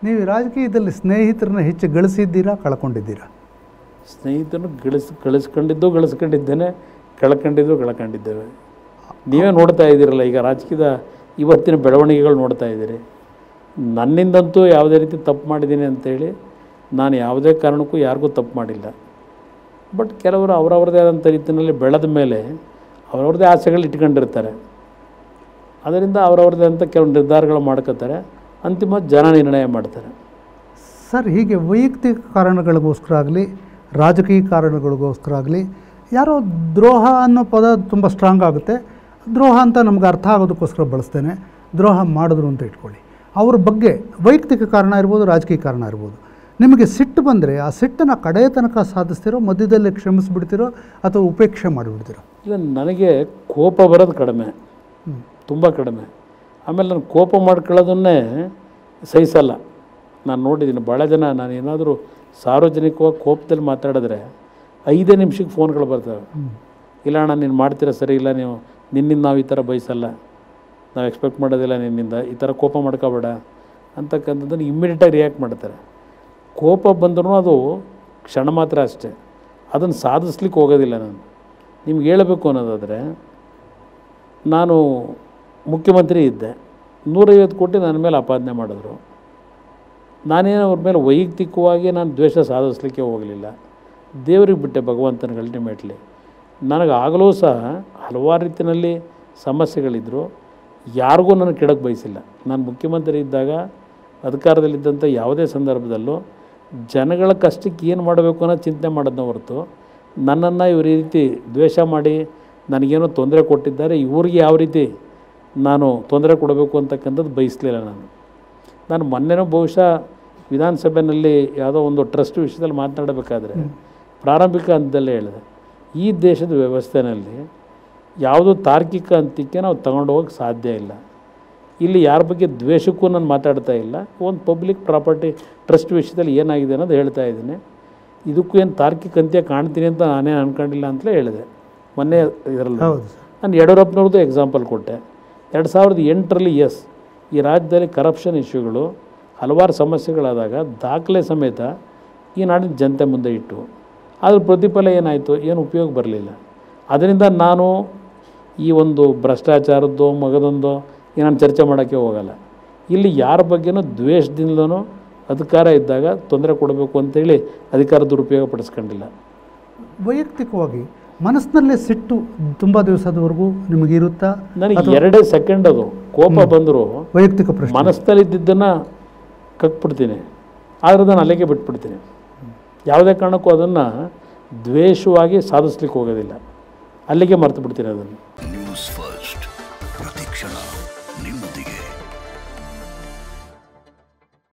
ನೀವು ಈ ರಾಜಕೀಯದಲ್ಲಿ ಸ್ನೇಹಿತರನ್ನ ಹೆಚ್ಚು ಗಳಿಸಿದ್ದೀರಾ ಕಳ್ಕೊಂಡಿದ್ದೀರಾ ಸ್ನೇಹಿತನು ಗಳಿಸ್ ಗಳಿಸ್ಕೊಂಡಿದ್ದು ಗಳಿಸ್ಕೊಂಡಿದ್ದೇನೆ ಕಳ್ಕೊಂಡಿದ್ದು ಕಳ್ಕೊಂಡಿದ್ದೇವೆ ನೀವೇ ನೋಡ್ತಾ ಇದ್ದೀರಲ್ಲ ಈಗ ರಾಜಕೀಯದ ಇವತ್ತಿನ ಬೆಳವಣಿಗೆಗಳು ನೋಡ್ತಾ ಇದ್ದೀರಿ ನನ್ನಿಂದಂತೂ ಯಾವುದೇ ರೀತಿ ತಪ್ಪು ಮಾಡಿದ್ದೀನಿ ಅಂತೇಳಿ ನಾನು ಯಾವುದೇ ಕಾರಣಕ್ಕೂ ಯಾರಿಗೂ ತಪ್ಪು ಮಾಡಿಲ್ಲ ಬಟ್ ಕೆಲವರು ಅವರವ್ರದ್ದೇ ಆದಂಥ ರೀತಿಯಲ್ಲಿ ಬೆಳೆದ ಮೇಲೆ ಅವರವ್ರದ್ದೇ ಆಸೆಗಳು ಇಟ್ಕೊಂಡಿರ್ತಾರೆ ಅದರಿಂದ ಅವರವ್ರದ್ದೇ ಅಂತ ಕೆಲವು ನಿರ್ಧಾರಗಳು ಮಾಡ್ಕೋತಾರೆ ಅಂತಿಮ ಜನ ನಿರ್ಣಯ ಮಾಡ್ತಾರೆ ಸರ್ ಹೀಗೆ ವೈಯಕ್ತಿಕ ಕಾರಣಗಳಿಗೋಸ್ಕರ ಆಗಲಿ ರಾಜಕೀಯ ಕಾರಣಗಳಿಗೋಸ್ಕರ ಆಗಲಿ ಯಾರೋ ದ್ರೋಹ ಅನ್ನೋ ಪದ ತುಂಬ ಸ್ಟ್ರಾಂಗ್ ಆಗುತ್ತೆ ದ್ರೋಹ ಅಂತ ನಮ್ಗೆ ಅರ್ಥ ಆಗೋದಕ್ಕೋಸ್ಕರ ಬಳಸ್ತೇನೆ ದ್ರೋಹ ಮಾಡಿದ್ರು ಅಂತ ಇಟ್ಕೊಳ್ಳಿ ಅವ್ರ ಬಗ್ಗೆ ವೈಯಕ್ತಿಕ ಕಾರಣ ಇರ್ಬೋದು ರಾಜಕೀಯ ಕಾರಣ ಇರ್ಬೋದು ನಿಮಗೆ ಸಿಟ್ಟು ಬಂದರೆ ಆ ಸಿಟ್ಟನ್ನು ಕಡೆಯ ತನಕ ಸಾಧಿಸ್ತಿರೋ ಮಧ್ಯದಲ್ಲಿ ಕ್ಷಮಿಸ್ಬಿಡ್ತಿರೋ ಅಥವಾ ಉಪೇಕ್ಷೆ ಮಾಡಿಬಿಡ್ತಿರೋ ಇಲ್ಲ ನನಗೆ ಕೋಪ ಬರೋದು ಕಡಿಮೆ ತುಂಬ ಕಡಿಮೆ ಆಮೇಲೆ ನಾನು ಕೋಪ ಮಾಡ್ಕೊಳ್ಳೋದನ್ನೇ ಸಹಿಸಲ್ಲ ನಾನು ನೋಡಿದ್ದೀನಿ ಭಾಳ ಜನ ನಾನು ಏನಾದರೂ ಸಾರ್ವಜನಿಕವಾಗಿ ಕೋಪದಲ್ಲಿ ಮಾತಾಡಿದ್ರೆ ಐದೇ ನಿಮಿಷಕ್ಕೆ ಫೋನ್ಗಳು ಬರ್ತವೆ ಇಲ್ಲ ಅಣ್ಣ ನೀನು ಮಾಡ್ತೀರಾ ಸರಿ ಇಲ್ಲ ನೀವು ನಿನ್ನಿಂದ ನಾವು ಈ ಥರ ಬಯಸಲ್ಲ ನಾವು ಎಕ್ಸ್ಪೆಕ್ಟ್ ಮಾಡೋದಿಲ್ಲ ನಿನ್ನಿಂದ ಈ ಥರ ಕೋಪ ಮಾಡ್ಕೋಬೇಡ ಅಂತಕ್ಕಂಥದ್ದನ್ನು ಇಮ್ಮಿಡಿಯೇಟಾಗಿ ರಿಯಾಕ್ಟ್ ಮಾಡ್ತಾರೆ ಕೋಪ ಬಂದರೂ ಅದು ಕ್ಷಣ ಮಾತ್ರ ಅಷ್ಟೇ ಅದನ್ನು ಸಾಧಿಸ್ಲಿಕ್ಕೆ ಹೋಗೋದಿಲ್ಲ ನಾನು ನಿಮ್ಗೆ ಹೇಳಬೇಕು ಅನ್ನೋದಾದರೆ ನಾನು ಮುಖ್ಯಮಂತ್ರಿ ಇದ್ದೆ ನೂರೈವತ್ತು ಕೋಟಿ ನನ್ನ ಮೇಲೆ ಆಪಾದನೆ ಮಾಡಿದ್ರು ನಾನೇನು ಅವ್ರ ಮೇಲೆ ವೈಯಕ್ತಿಕವಾಗಿ ನಾನು ದ್ವೇಷ ಸಾಧಿಸ್ಲಿಕ್ಕೆ ಹೋಗಲಿಲ್ಲ ದೇವ್ರಿಗೆ ಬಿಟ್ಟೆ ಭಗವಂತನಿಗೆ ಅಲ್ಟಿಮೇಟ್ಲಿ ನನಗೆ ಆಗಲೂ ಸಹ ಹಲವಾರು ರೀತಿಯಲ್ಲಿ ಸಮಸ್ಯೆಗಳಿದ್ದರು ಯಾರಿಗೂ ನನಗೆ ಕೆಡಕ್ಕೆ ಬಯಸಿಲ್ಲ ನಾನು ಮುಖ್ಯಮಂತ್ರಿ ಇದ್ದಾಗ ಅಧಿಕಾರದಲ್ಲಿದ್ದಂಥ ಯಾವುದೇ ಸಂದರ್ಭದಲ್ಲೂ ಜನಗಳ ಕಷ್ಟಕ್ಕೆ ಏನು ಮಾಡಬೇಕು ಅನ್ನೋ ಚಿಂತನೆ ಮಾಡೋದನ್ನ ಹೊರತು ನನ್ನನ್ನು ಇವ್ರ ಈ ರೀತಿ ದ್ವೇಷ ಮಾಡಿ ನನಗೇನೋ ತೊಂದರೆ ಕೊಟ್ಟಿದ್ದಾರೆ ಇವ್ರಿಗೆ ಯಾವ ರೀತಿ ನಾನು ತೊಂದರೆ ಕೊಡಬೇಕು ಅಂತಕ್ಕಂಥದ್ದು ಬಯಸಲಿಲ್ಲ ನಾನು ನಾನು ಮೊನ್ನೆನೂ ಬಹುಶಃ ವಿಧಾನಸಭೆಯಲ್ಲಿ ಯಾವುದೋ ಒಂದು ಟ್ರಸ್ಟ್ ವಿಷಯದಲ್ಲಿ ಮಾತನಾಡಬೇಕಾದ್ರೆ ಪ್ರಾರಂಭಿಕ ಹಂತದಲ್ಲೇ ಹೇಳಿದೆ ಈ ದೇಶದ ವ್ಯವಸ್ಥೆಯಲ್ಲಿ ಯಾವುದೋ ತಾರ್ಕಿಕ ಹಂತಕ್ಕೆ ನಾವು ತಗೊಂಡು ಹೋಗಕ್ಕೆ ಸಾಧ್ಯ ಇಲ್ಲ ಇಲ್ಲಿ ಯಾರ ಬಗ್ಗೆ ದ್ವೇಷಕ್ಕೂ ನಾನು ಮಾತಾಡ್ತಾ ಇಲ್ಲ ಒಂದು ಪಬ್ಲಿಕ್ ಪ್ರಾಪರ್ಟಿ ಟ್ರಸ್ಟ್ ವಿಷಯದಲ್ಲಿ ಏನಾಗಿದೆ ಅನ್ನೋದು ಹೇಳ್ತಾ ಇದ್ದೀನಿ ಇದಕ್ಕೂ ಏನು ತಾರ್ಕಿಕ ಅಂತ್ಯ ಕಾಣ್ತೀನಿ ಅಂತ ನಾನೇನು ಅಂದ್ಕೊಂಡಿಲ್ಲ ಅಂತಲೇ ಹೇಳಿದೆ ಮೊನ್ನೆ ಇದರಲ್ಲಿ ಹೌದು ಸರ್ ನಾನು ಯಡಿಯೂರಪ್ಪನವ್ರದ್ದು ಎಕ್ಸಾಂಪಲ್ ಕೊಟ್ಟೆ ಎರಡು ಸಾವಿರದ ಎಂಟರಲ್ಲಿ ಎಸ್ ಈ ರಾಜ್ಯದಲ್ಲಿ ಕರಪ್ಷನ್ ಇಶ್ಯೂಗಳು ಹಲವಾರು ಸಮಸ್ಯೆಗಳಾದಾಗ ದಾಖಲೆ ಸಮೇತ ಈ ನಾಡಿನ ಜನತೆ ಮುಂದೆ ಇಟ್ಟು ಅದ್ರ ಪ್ರತಿಫಲ ಏನಾಯಿತು ಏನು ಉಪಯೋಗ ಬರಲಿಲ್ಲ ಅದರಿಂದ ನಾನು ಈ ಒಂದು ಭ್ರಷ್ಟಾಚಾರದ್ದೋ ಮಗದೊಂದೋ ನಾನು ಚರ್ಚೆ ಮಾಡೋಕ್ಕೆ ಹೋಗಲ್ಲ ಇಲ್ಲಿ ಯಾರ ಬಗ್ಗೆನೂ ದ್ವೇಷದಿಂದಲೂ ಅಧಿಕಾರ ಇದ್ದಾಗ ತೊಂದರೆ ಕೊಡಬೇಕು ಅಂತೇಳಿ ಅಧಿಕಾರ ದುರುಪಯೋಗ ಪಡಿಸ್ಕೊಂಡಿಲ್ಲ ವೈಯಕ್ತಿಕವಾಗಿ ಮನಸ್ಸಿನಲ್ಲೇ ಸಿಟ್ಟು ತುಂಬ ದಿವಸದವರೆಗೂ ನಿಮಗಿರುತ್ತಾ ನನಗೆ ಎರಡೇ ಸೆಕೆಂಡ್ ಅದು ಕೋಪ ಬಂದರೂ ವೈಯಕ್ತಿಕ ಪ್ರಶ್ನೆ ಮನಸ್ಸಲ್ಲಿದ್ದನ್ನು ಕಕ್ಬಿಡ್ತೀನಿ ಆದರೆ ನಾನು ಅಲ್ಲಿಗೆ ಬಿಟ್ಬಿಡ್ತೀನಿ ಯಾವುದೇ ಕಾರಣಕ್ಕೂ ಅದನ್ನು ದ್ವೇಷವಾಗಿ ಸಾಧಿಸ್ಲಿಕ್ಕೆ ಹೋಗೋದಿಲ್ಲ ಅಲ್ಲಿಗೆ ಮರ್ತು ಬಿಡ್ತೀನಿ ಅದನ್ನು ನ್ಯೂಸ್ ಫಸ್ಟ್ ಪ್ರತಿಕ್ಷಣ ನಿಮ್ಮೊಂದಿಗೆ